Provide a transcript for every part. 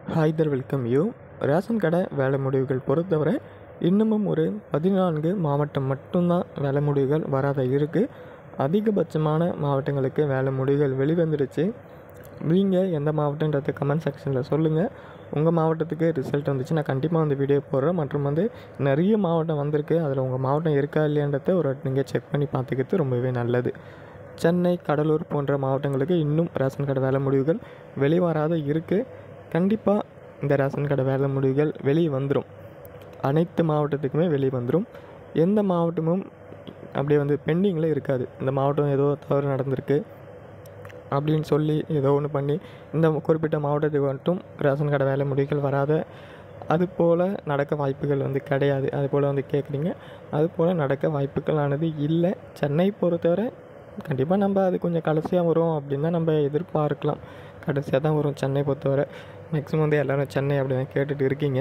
hi there welcome you ration கடை வேலை முடிவுகள் பொறுத்தவரை இன்னமும் ஒரு பதினான்கு மாவட்டம் மட்டும்தான் வேலை முடிவுகள் வராத இருக்குது அதிகபட்சமான மாவட்டங்களுக்கு வேலை முடிவுகள் வெளிவந்துடுச்சு நீங்கள் எந்த மாவட்டன்றது கமெண்ட் செக்ஷனில் சொல்லுங்கள் உங்கள் மாவட்டத்துக்கு ரிசல்ட் வந்துச்சு நான் கண்டிப்பாக அந்த வீடியோ போடுறேன் மற்றும் வந்து நிறைய மாவட்டம் வந்திருக்கு அதில் உங்கள் மாவட்டம் இருக்கா இல்லையான்றதை ஒரு நீங்கள் செக் பண்ணி பார்த்துக்கிறது ரொம்பவே நல்லது சென்னை கடலூர் போன்ற மாவட்டங்களுக்கு இன்னும் ரேஷன் கடை வேலை முடிவுகள் வெளிவராத இருக்குது கண்டிப்பாக இந்த ரேஷன் கடை வேலை முடிவுகள் வெளியே வந்துடும் அனைத்து மாவட்டத்துக்குமே வெளியே வந்துடும் எந்த மாவட்டமும் அப்படியே வந்து பெண்டிங்கில் இருக்காது இந்த மாவட்டம் ஏதோ தவறு நடந்திருக்கு அப்படின்னு சொல்லி ஏதோ ஒன்று பண்ணி இந்த குறிப்பிட்ட மாவட்டத்துக்கு மட்டும் ரேஷன் கடை வேலை முடிவுகள் வராத அது போல் நடக்க வாய்ப்புகள் வந்து கிடையாது அது போல் வந்து கேட்குறீங்க அது போல் நடக்க வாய்ப்புகளானது இல்லை சென்னை பொறுத்தவரை கண்டிப்பாக நம்ம அது கொஞ்சம் கடைசியாக வரும் அப்படின்னு தான் நம்ம எதிர்பார்க்கலாம் கடைசியாக தான் வரும் சென்னை பொறுத்தவரை மேக்ஸிமம் வந்து எல்லோரும் சென்னை அப்படி தான் கேட்டுட்டு இருக்கீங்க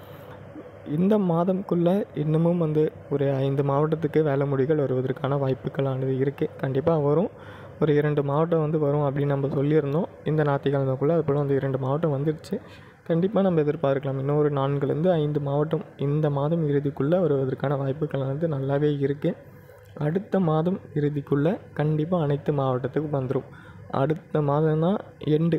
இந்த மாதம்குள்ளே இன்னமும் வந்து ஒரு ஐந்து மாவட்டத்துக்கு வேலை முடிகள் வருவதற்கான வாய்ப்புகளானது இருக்குது கண்டிப்பாக வரும் ஒரு இரண்டு மாவட்டம் வந்து வரும் அப்படின்னு நம்ம சொல்லியிருந்தோம் இந்த ஞாயிற்றுக்கிழமைக்குள்ளே அது போல் வந்து இரண்டு மாவட்டம் வந்துடுச்சு கண்டிப்பாக நம்ம எதிர்பார்க்கலாம் இன்னும் ஒரு நான்குலேருந்து ஐந்து மாவட்டம் இந்த மாதம் இறுதிக்குள்ளே வருவதற்கான வாய்ப்புகள் வந்து நல்லாவே இருக்குது அடுத்த மாதம் இறுதிக்குள்ளே கண்டிப்பாக அனைத்து மாவட்டத்துக்கும் வந்துடும் அடுத்த மாதம் தான் எண்டு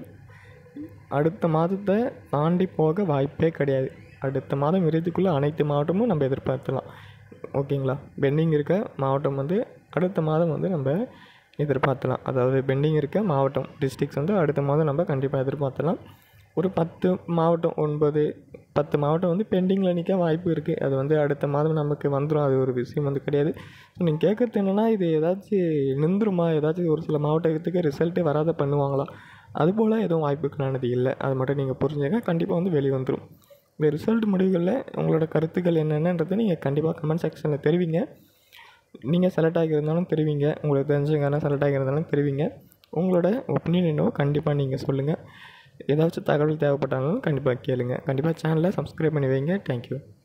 அடுத்த மாதத்தை தாண்டி போக வாய்ப்பே கிடையாது அடுத்த மாதம் இறுதிக்குள்ளே அனைத்து மாவட்டமும் நம்ம எதிர்பார்க்கலாம் ஓகேங்களா பெண்டிங் இருக்க மாவட்டம் வந்து அடுத்த மாதம் வந்து நம்ம எதிர்பார்த்தலாம் அதாவது பெண்டிங் இருக்க மாவட்டம் டிஸ்ட்ரிக்ஸ் வந்து அடுத்த மாதம் நம்ம கண்டிப்பாக எதிர்பார்த்தலாம் ஒரு பத்து மாவட்டம் ஒன்பது பத்து மாவட்டம் வந்து பெண்டிங்கில் நிற்க வாய்ப்பு இருக்குது அது வந்து அடுத்த மாதம் நமக்கு வந்துடும் அது ஒரு விஷயம் வந்து கிடையாது ஸோ நீங்கள் கேட்குறது என்னென்னா இது ஏதாச்சும் நின்றுமா ஏதாச்சும் ஒரு சில மாவட்டத்துக்கு ரிசல்ட்டே வராத பண்ணுவாங்களா அதுபோல் எதுவும் வாய்ப்புகளானது இல்லை அது மட்டும் நீங்கள் புரிஞ்சுங்க கண்டிப்பாக வந்து வெளியே வந்துடும் இந்த ரிசல்ட் முடிவுகளில் உங்களோட கருத்துக்கள் என்னென்னன்றதை நீங்கள் கண்டிப்பாக கமெண்ட் செக்ஷனில் தெரிவிங்க நீங்கள் செலக்ட் ஆகியிருந்தாலும் தெரிவிங்க உங்களுக்கு தெரிஞ்சவங்கன்னா செலக்ட் ஆகியிருந்தாலும் தெரிவிங்க உங்களோட ஒப்பீனியன் என்னவோ கண்டிப்பாக நீங்கள் சொல்லுங்கள் ஏதாச்சும் தகவல் தேவைப்பட்டாலும் கண்டிப்பாக கேளுங்க கண்டிப்பாக சேனலை சப்ஸ்கிரைப் பண்ணி வைங்க தேங்க்யூ